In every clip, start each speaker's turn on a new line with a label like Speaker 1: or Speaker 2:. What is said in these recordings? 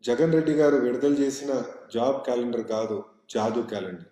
Speaker 1: జగన్ రెడ్డి గారు విడుదల చేసిన జాబ్ క్యాలెండర్ కాదు జాదు క్యాలెండర్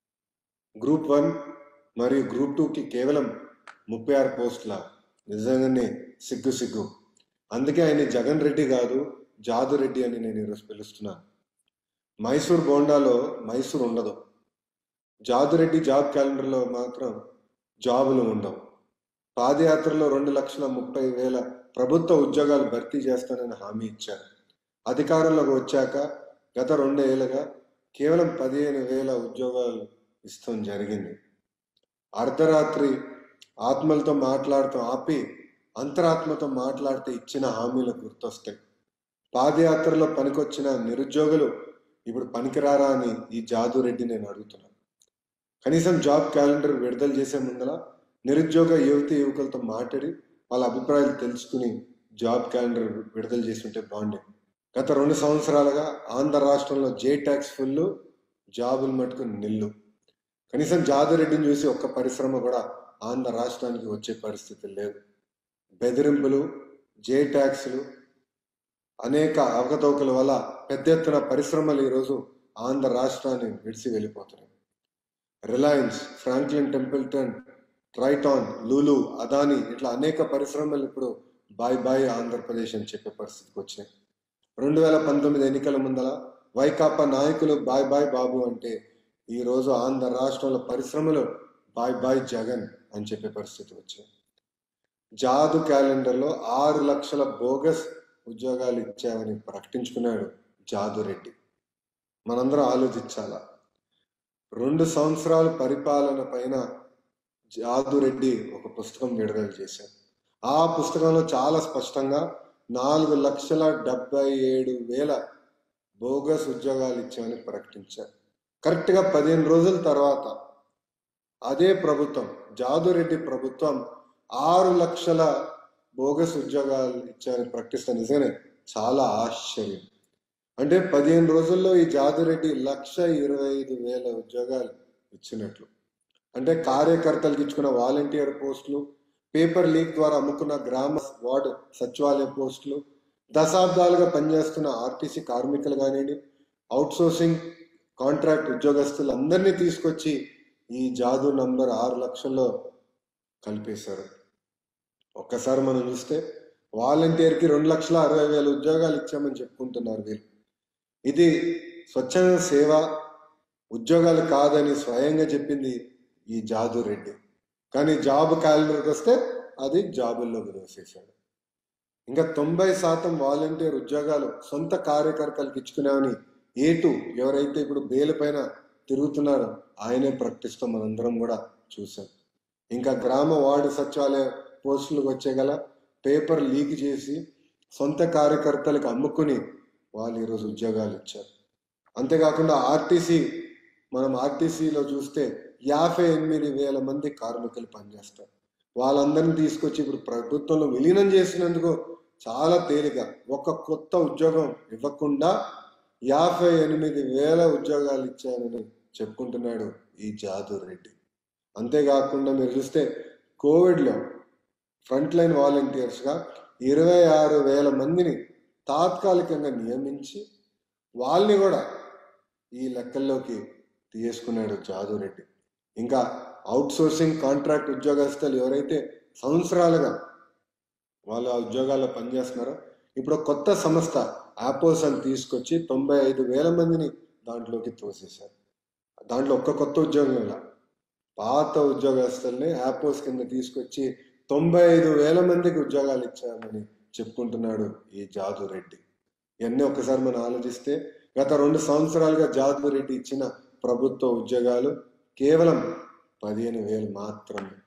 Speaker 1: గ్రూప్ వన్ మరియు గ్రూప్ టూకి కేవలం ముప్పై ఆరు పోస్టుల నిజంగానే సిగ్గు సిగ్గు అందుకే ఆయన జగన్ రెడ్డి కాదు జాదు రెడ్డి అని నేను ఈరోజు పిలుస్తున్నాను మైసూర్ బోండాలో మైసూర్ ఉండదు జాదురెడ్డి జాబ్ క్యాలెండర్లో మాత్రం జాబులు ఉండవు పాదయాత్రలో రెండు లక్షల ముప్పై వేల ప్రభుత్వ ఉద్యోగాలు భర్తీ చేస్తానని హామీ ఇచ్చారు అధికారంలోకి వచ్చాక గత రెండేళ్లుగా కేవలం పదిహేను వేల ఉద్యోగాలు ఇస్తాం జరిగింది అర్ధరాత్రి ఆత్మలతో మాట్లాడుతూ ఆపి అంతరాత్మతో మాట్లాడితే ఇచ్చిన హామీలు గుర్తొస్తాయి పాదయాత్రలో పనికొచ్చిన నిరుద్యోగులు ఇప్పుడు పనికిరారా అని ఈ జాదు రెడ్డి నేను అడుగుతున్నాను కనీసం జాబ్ క్యాలెండర్ విడుదల చేసే ముందర నిరుద్యోగ యువతి యువకులతో మాట్లాడి వాళ్ళ అభిప్రాయాలు తెలుసుకుని జాబ్ క్యాలెండర్ విడుదల చేస్తుంటే బాగుండేది గత రెండు సంవత్సరాలుగా ఆంధ్ర రాష్ట్రంలో జే ట్యాక్స్ ఫుల్ జాబులు మటుకు నిల్లు కనీసం జాదురెడ్డిని చూసి ఒక్క పరిశ్రమ కూడా ఆంధ్ర రాష్ట్రానికి వచ్చే పరిస్థితి లేదు బెదిరింపులు జే ట్యాక్స్లు అనేక అవకతవకల వల్ల పెద్ద ఎత్తున పరిశ్రమలు ఈరోజు ఆంధ్ర రాష్ట్రాన్ని విడిచి వెళ్ళిపోతున్నాయి Reliance Franklin Templeton Triton Lulu Adani ఇట్లా అనేక పరిశ్రమలు ఇప్పుడు బాయ్ బాయ్ ఆంధ్రప్రదేశ్ అని చెప్పే పరిస్థితికి వచ్చినాయి రెండు వేల పంతొమ్మిది ఎన్నికల ముందల వైకాపా నాయకులు బాయ్ బాయ్ బాబు అంటే ఈ రోజు ఆంధ్ర రాష్ట్రంలో పరిశ్రమలు బాయ్ బాయ్ జగన్ అని చెప్పే పరిస్థితి వచ్చింది జాదు క్యాలెండర్లో ఆరు లక్షల బోగస్ ఉద్యోగాలు ఇచ్చామని ప్రకటించుకున్నాడు జాదు రెడ్డి మనందరం ఆలోచించాలా రెండు సంవత్సరాల పరిపాలన పైన జాదు రెడ్డి ఒక పుస్తకం విడుదల చేశారు ఆ పుస్తకంలో చాలా స్పష్టంగా నాలుగు లక్షల డెబ్బై ఏడు వేల బోగస్ ఉద్యోగాలు ఇచ్చామని ప్రకటించారు కరెక్ట్గా పదిహేను రోజుల తర్వాత అదే ప్రభుత్వం జాదురెడ్డి ప్రభుత్వం ఆరు లక్షల బోగస్ ఉద్యోగాలు ఇచ్చారని ప్రకటిస్తే నిజంగానే చాలా ఆశ్చర్యం అంటే పదిహేను రోజుల్లో ఈ జాదురెడ్డి లక్ష ఇరవై ఐదు వేల ఉద్యోగాలు ఇచ్చినట్లు అంటే కార్యకర్తలకు ఇచ్చుకున్న వాలంటీర్ పోస్టులు పేపర్ లీక్ ద్వారా అమ్ముకున్న గ్రామ వార్డు సచివాలయ పోస్టులు దశాబ్దాలుగా పనిచేస్తున్న ఆర్టీసీ కార్మికులు కానివ్వండి అవుట్సోర్సింగ్ కాంట్రాక్ట్ ఉద్యోగస్తులు అందరినీ తీసుకొచ్చి ఈ జాదు నంబర్ ఆరు లక్షల్లో కలిపేశారు ఒక్కసారి మనం చూస్తే వాలంటీర్కి రెండు లక్షల అరవై వేల ఉద్యోగాలు ఇచ్చామని చెప్పుకుంటున్నారు వీళ్ళు ఇది స్వచ్ఛంద సేవ ఉద్యోగాలు కాదని స్వయంగా చెప్పింది ఈ జాదు రెడ్డి కానీ జాబ్ క్యాలెండర్కి వస్తే అది జాబుల్లోకి దోసేశాడు ఇంకా తొంభై శాతం వాలంటీర్ ఉద్యోగాలు సొంత కార్యకర్తలకు ఇచ్చుకున్నామని ఏటు ఎవరైతే ఇప్పుడు బెయిల్ పైన తిరుగుతున్నారో ఆయనే ప్రకటిస్తాం మనందరం కూడా చూసాం ఇంకా గ్రామ వార్డు సచివాలయ పోస్టులకు వచ్చేగల పేపర్ లీక్ చేసి సొంత కార్యకర్తలకు అమ్ముకుని వాళ్ళు ఈరోజు ఉద్యోగాలు ఇచ్చారు అంతేకాకుండా ఆర్టీసీ మనం ఆర్టీసీలో చూస్తే యాభై ఎనిమిది వేల మంది కార్మికులు పనిచేస్తారు వాళ్ళందరినీ తీసుకొచ్చి ఇప్పుడు ప్రభుత్వంలో విలీనం చేసినందుకు చాలా తేలిక ఒక కొత్త ఉద్యోగం ఇవ్వకుండా యాభై ఎనిమిది వేల ఉద్యోగాలు ఇచ్చానని చెప్పుకుంటున్నాడు ఈ జాదూర్ రెడ్డి అంతేకాకుండా మీరు చూస్తే కోవిడ్లో ఫ్రంట్ లైన్ వాలంటీర్స్గా ఇరవై ఆరు వేల మందిని తాత్కాలికంగా నియమించి వాళ్ళని కూడా ఈ లెక్కల్లోకి తీసుకున్నాడు జాదూ రెడ్డి ఇంకా అవుట్ సోర్సింగ్ కాంట్రాక్ట్ ఉద్యోగస్తులు ఎవరైతే సంవత్సరాలుగా వాళ్ళ ఉద్యోగాల్లో పనిచేస్తున్నారో ఇప్పుడు ఒక కొత్త సంస్థ యాపోస్ అని తీసుకొచ్చి తొంభై ఐదు వేల మందిని దాంట్లోకి తోసేశారు దాంట్లో ఒక్క కొత్త ఉద్యోగం ఇలా పాత ఉద్యోగస్తుల్ని యాపోస్ కింద తీసుకొచ్చి తొంభై ఐదు వేల మందికి ఉద్యోగాలు ఇచ్చామని చెప్పుకుంటున్నాడు ఈ జాదు రెడ్డి ఇవన్నీ ఒకసారి మనం ఆలోచిస్తే గత రెండు సంవత్సరాలుగా జాదు రెడ్డి ఇచ్చిన ప్రభుత్వ ఉద్యోగాలు కేవలం పదిహేను వేలు మాత్రమే